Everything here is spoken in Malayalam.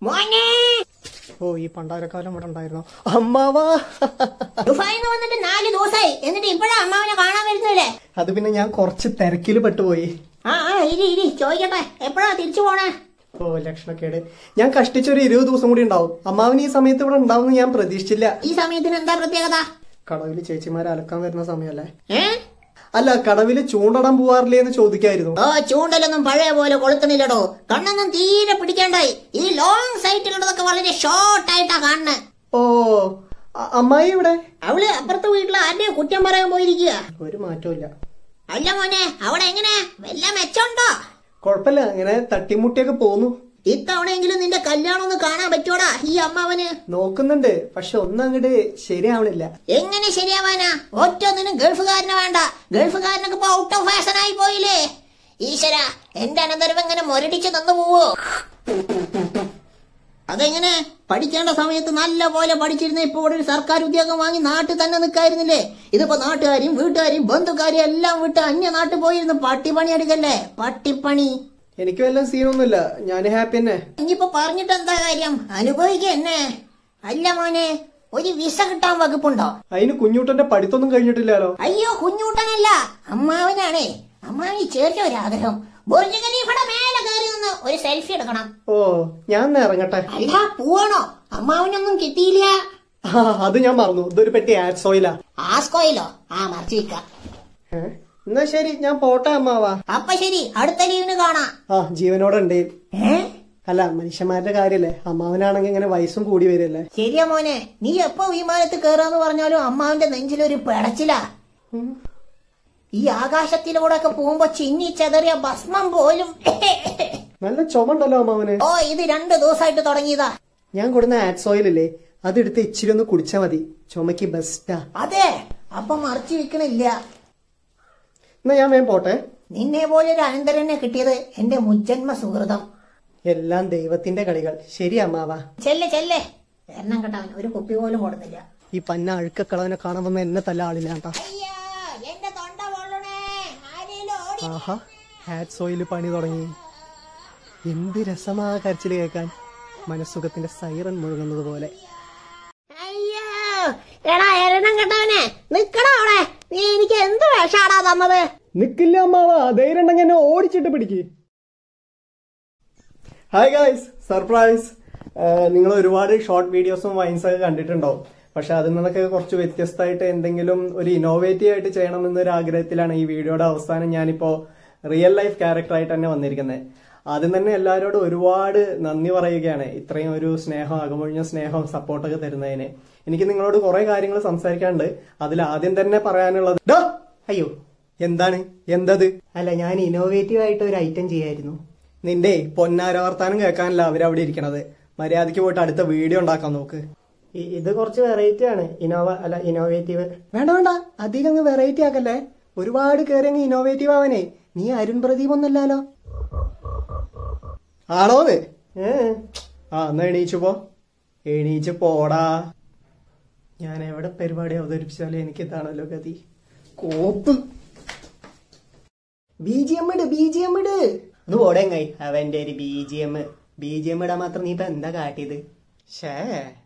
മോനെ ഓ ഈ പണ്ടാരക്കാലം ഇവിടെ ഉണ്ടായിരുന്നു അമ്മാവാ ദുബായിന്ന് വന്നിട്ട് നാല് ദിവസമായി എന്നിട്ട് ഇപ്പോഴാ അമ്മാവനെ കാണാൻ വരുന്നില്ലേ അത് പിന്നെ ഞാൻ കുറച്ച് തിരക്കിൽ പെട്ടുപോയി ആ ആ ഇരി ഇരി ചോദിക്കട്ടെ എപ്പോഴാ തിരിച്ചു പോണേ ഓ ലക്ഷണക്കേട് ഞാൻ കഷ്ടിച്ചൊരു ഇരുപത് ദിവസം കൂടി ഉണ്ടാവും അമ്മാവൻ ഈ സമയത്ത് ഇവിടെ ഉണ്ടാവും ഞാൻ പ്രതീക്ഷിച്ചില്ല ഈ സമയത്തിന് എന്താ പ്രത്യേകത കടവില് ചേച്ചിമാരെ അലക്കാൻ വരുന്ന സമയമല്ലേ ഏ അല്ല കടവില് ചൂണ്ടടാൻ പോവാറില്ലേ എന്ന് ചോദിക്കായിരുന്നു ഓ ചൂണ്ടലൊന്നും പഴയ പോലെ കൊളുത്തണില്ലടോ കണ്ണൊന്നും തീരെ പിടിക്കാണ്ടായി ഈ ലോങ് സൈറ്റിലുള്ളതൊക്കെ വളരെ ഷോർട്ട് ആയിട്ടാ കാണുന്നത് ഓ അ- അമ്മായി ഇവിടെ അവള് അപ്പുറത്തെ വീട്ടിൽ ആരുടെ കുറ്റം പറയാൻ പോയിരിക്കുക ഒരു മാറ്റവും ഇല്ല അല്ല മോനെ അവിടെ എങ്ങനെ വല്ല മെച്ചമുണ്ടോ കുഴപ്പമില്ല ഇങ്ങനെ തട്ടിമുട്ടിയൊക്കെ പോന്നു ഇത്തവണയെങ്കിലും നിന്റെ കല്യാണം ഒന്ന് കാണാൻ പറ്റൂടാ ഈ അമ്മാവന് നോക്കുന്നുണ്ട് പക്ഷെ ഒന്നും അങ്ങോട്ട് ശരിയാവണില്ല എങ്ങനെ ശരിയാവാനാ ഒറ്റ ഒന്നിനും ഗൾഫുകാരനെ വേണ്ട ഗൾഫുകാരനൊക്കെ ഇപ്പൊ ഔട്ട് ഓഫ് ഫാഷൻ ആയി പോയില്ലേ ഈശ്വര എന്റെ അനന്തരം എങ്ങനെ മുരടിച്ച് തന്നു പോവോ അതെങ്ങനെ പഠിക്കേണ്ട സമയത്ത് നല്ല പോലെ പഠിച്ചിരുന്ന ഇപ്പൊ ഇവിടെ ഒരു സർക്കാർ ഉദ്യോഗം വാങ്ങി നാട്ടിൽ തന്നെ നിൽക്കായിരുന്നില്ലേ ഇതിപ്പോ നാട്ടുകാരെയും വീട്ടുകാരെയും ബന്ധുക്കാരെയും എല്ലാം വിട്ട് അന്യ നാട്ടിൽ പോയിരുന്ന് പട്ടിപ്പണി എടുക്കല്ലേ പട്ടിപ്പണി എനിക്ക് വല്ല സീനൊന്നുമില്ല ഞാൻ ഹാപ്പി തന്നെ ഇനിയിപ്പോ പറഞ്ഞിട്ട് എന്താ കാര്യം അനുഭവിക്കുക എന്നെ അല്ല മോനെ ഒരു വിസ കിട്ടാൻ വകുപ്പുണ്ടോ അതിന് കുഞ്ഞൂട്ടന്റെ പഠിത്തൊന്നും കഴിഞ്ഞിട്ടില്ലല്ലോ അയ്യോ കുഞ്ഞൂട്ടനല്ല അമ്മാവനാണേ അമ്മാവി ചേർച്ച ഒരാഗ്രഹം ബുർജ് ഖലീഫയുടെ മേലെ കയറി നിന്ന് ഒരു സെൽഫി എടുക്കണം ഓ ഞാൻ ഒന്ന് ഇറങ്ങട്ടെ അല്ല പോവാണോ അമ്മാവനൊന്നും കിട്ടിയില്ല ആ അത് ഞാൻ മറന്നു ഇതൊരു പെട്ടി ആഡ്സ് ഓയിലാ ആസ്കോയിലോ ആ മറിച്ചിക്ക ഏ? എന്നാ ശരി ഞാൻ പോട്ടെ അമ്മാവാ അപ്പൊ ശരി അടുത്ത ലീവിന് കാണാം ആ ജീവനോടെ ഉണ്ട് ഏ അല്ല മനുഷ്യന്മാരുടെ കാര്യല്ലേ അമ്മാവനാണെങ്കിൽ ഇങ്ങനെ വയസ്സും കൂടി വരില്ലേ ശരിയാ മോനെ നീ എപ്പോ വിമാനത്തിൽ കയറാന്ന് പറഞ്ഞാലും അമ്മാവന്റെ നെഞ്ചിലൊരു പിടച്ചിലാ ഉം. ഈ ആകാശത്തിലൂടെ ഒക്കെ പോകുമ്പോ ചിന്നി ചെതറിയ ഭസ്മം പോലും നല്ല ചുമണ്ടല്ലോ അമ്മാവന് ഓ ഇത് രണ്ടു ദിവസമായിട്ട് തുടങ്ങിയതാ ഞാൻ കൊടുന്ന ആഡ്സ് ഓയിലില്ലേ അതെടുത്ത് ഇച്ചിരി ഒന്ന് കുടിച്ചാ മതി ചുമക്ക് ബെസ്റ്റാ അതെ അപ്പൊ മറിച്ചു വെക്കണില്ല എന്നാ ഞാൻ വേഗം പോട്ടെ നിന്നെ പോലെ ഒരു അനന്തരനെ കിട്ടിയത് എന്റെ മുജ്ജന്മ സുഹൃതം എല്ലാം ദൈവത്തിന്റെ കളികൾ ശരി അമ്മാവാ ചെല്ലെ ചെല്ലെ എണ്ണം കേട്ടവൻ ഒരു കുപ്പി പോലും കൊടുന്നില്ല ഈ പന്ന അഴുക്കക്കളവനെ കാണാൻ വന്ന എന്നെ തല്ല ആളില്ല കേട്ടാ അയ്യോ എന്റെ തൊണ്ട പൊള്ളണേ ആരേലും ഓടി ആഹാ ഹാറ്റ്സ് ഓയിൽ പണി തുടങ്ങി എന്ത് രസമാ കരച്ചിൽ കേൾക്കാൻ മനസ്സുഖത്തിന്റെ സൈറൻ മുഴങ്ങുന്നത് പോലെ അയ്യോ എടാ എരണം കേട്ടവനെ നിക്കടാ അവിടെ നീ എനിക്ക് എന്ത് വേഷാടാ തന്നത് നിക്കില്ല അമ്മാവാ ധൈര്യം ഉണ്ടെങ്കിൽ എന്നെ ഓടിച്ചിട്ട് പിടിക്ക് ഹായ് ഗായ്സ് സർപ്രൈസ് നിങ്ങൾ ഒരുപാട് ഷോർട്ട് വീഡിയോസും വൈൻസ് ഒക്കെ കണ്ടിട്ടുണ്ടാവും പക്ഷെ അതിൽ നിന്നൊക്കെ കുറച്ച് വ്യത്യസ്തമായിട്ട് എന്തെങ്കിലും ഒരു ഇന്നോവേറ്റീവ് ആയിട്ട് ചെയ്യണമെന്നൊരു ആഗ്രഹത്തിലാണ് ഈ വീഡിയോയുടെ അവസാനം ഞാനിപ്പോ റിയൽ ലൈഫ് ക്യാരക്ടറായിട്ട് തന്നെ വന്നിരിക്കുന്നത് ആദ്യം തന്നെ എല്ലാവരോടും ഒരുപാട് നന്ദി പറയുകയാണ് ഇത്രയും ഒരു സ്നേഹം അകമൊഴിഞ്ഞ സ്നേഹം സപ്പോർട്ടൊക്കെ തരുന്നതിന് എനിക്ക് നിങ്ങളോട് കുറെ കാര്യങ്ങൾ സംസാരിക്കാനുണ്ട് അതിൽ ആദ്യം തന്നെ പറയാനുള്ളത് ഡാ! അയ്യോ എന്താണ് എന്തത് അല്ല ഞാൻ ഇന്നോവേറ്റീവ് ആയിട്ട് ഒരു ഐറ്റം ചെയ്യായിരുന്നു നിന്റെ പൊന്നാര വർത്താനം കേൾക്കാനല്ല അവരവിടെ ഇരിക്കണത് മര്യാദയ്ക്ക് പോയിട്ട് അടുത്ത വീഡിയോ ഉണ്ടാക്കാൻ നോക്ക് ഇ- ഇത് കുറച്ച് വെറൈറ്റി ആണ് ഇനോവ അല്ല ഇന്നോവേറ്റീവ് വേണ്ട വേണ്ട അധികം അങ്ങ് വെറൈറ്റി ആക്കല്ലേ ഒരുപാട് കയറി അങ്ങ് ഇന്നോവേറ്റീവ് ആവാനേ നീ അരുൺ പ്രദീപ് ഒന്നല്ലാലോ ആണോന്ന് ഏ ആ എന്നാ എണീച്ചു പോ എണീച്ചു പോടാ ഞാൻ എവിടെ പരിപാടി അവതരിപ്പിച്ചാലും എനിക്ക് ഇതാണല്ലോ ഗതി കോപ്പ് ബി ജി എം ഇട് ബി ജി എം ഇട് ഒന്ന് പോടേങ്ങായി അവന്റെ ഒരു B G M B G M ഇടാൻ മാത്രം നീ ഇപ്പൊ എന്താ കാട്ടിയത് ഷേ